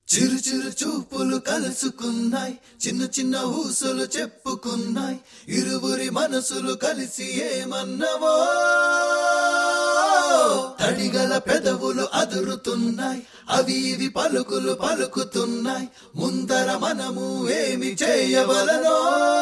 చిరు చిరు చూపులు కలుసుకున్నాయి చిన్న చిన్న ఊసులు చెప్పుకున్నాయి ఇరువురి మనసులు కలిసి ఏమన్నవో తడిగల పెదవులు అదురుతున్నాయి అవి ఇవి పలుకులు పలుకుతున్నాయి ముందర మనము ఏమి చేయవలనో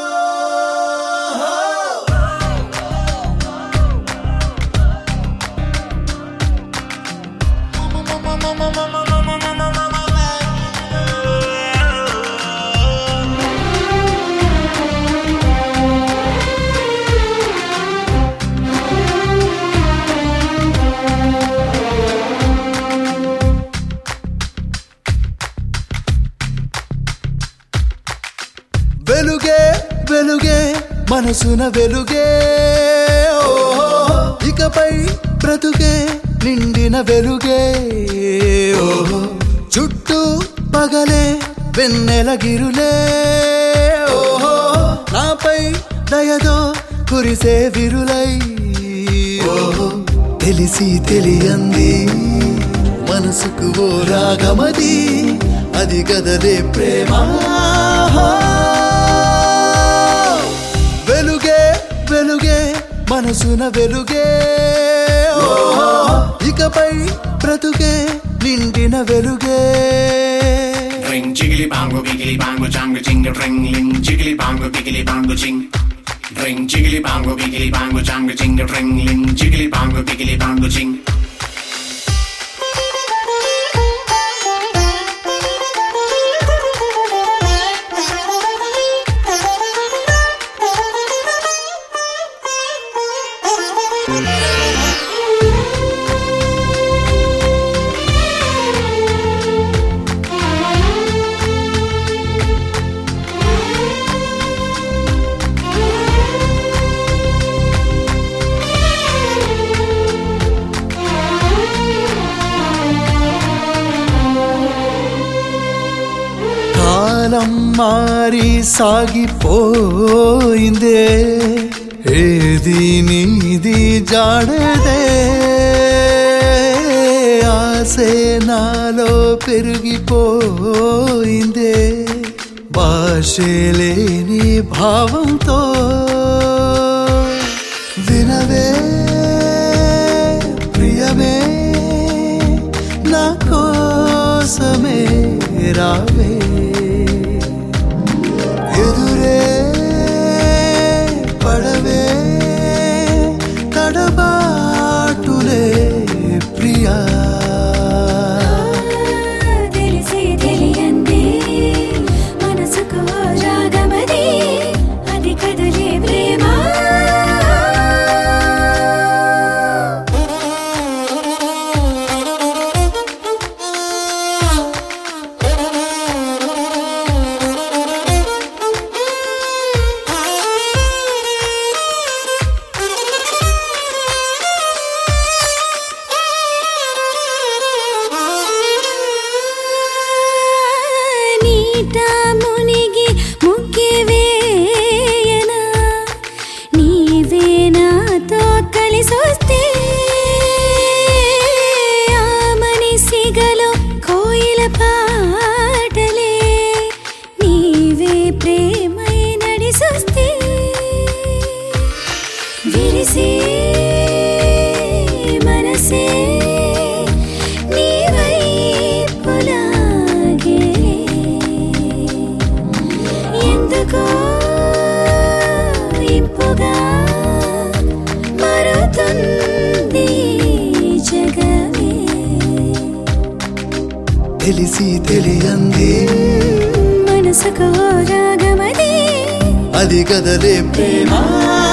వెలుగే వెలుగే మనసున వెలుగే ఓహో ఇకపై బ్రతుకే నిండిన వెలుగే ఓహో చుట్టూ పగలే వెన్నెల గిరులే ఓహో నాపై దయదో కురిసే విరులై ఓహో తెలిసి తెలియంది మనసుకు ఓ రాగమది అది గదలే ప్రేమ వెలుగే వెలుగే మనసున వెలుగే ఓహో ఇకపై బ్రతుకే నిండిన వెలుగే Ring jiggly bongo biggly bongo jango jingle ring ling jiggly bongo biggly bongo jing. Ring jiggly bongo biggly bongo jango jingle ring ling jiggly bongo biggly bongo jing. కాలం మారి సాగిపోయిందే ఏది నీది జాడదే ఆసే నాలో పెరిగిపోయిందే భాషే లేని భావంతో వినవే ప్రియమే నా కోసమే రావే ఎదురే పడవే తడబాటులే ప్రియా తెలిసి తెలియంది మనసుకు రాగమది అది కదలే ప్రేమ నీట మునిగి ముగ్గివేయనా నీవే నాతో కలిసొస్తే ఆమని సిగలో కోయిల పాటలే నీవే ప్రేమై నడిసొస్తే విరిసే మనసే నీ వైపులాగే ఎందుకో ఇంపుగా మరుతుంది జగమే తెలిసి తెలియంది మనసుకు రాగమది అది కదలే ప్రేమ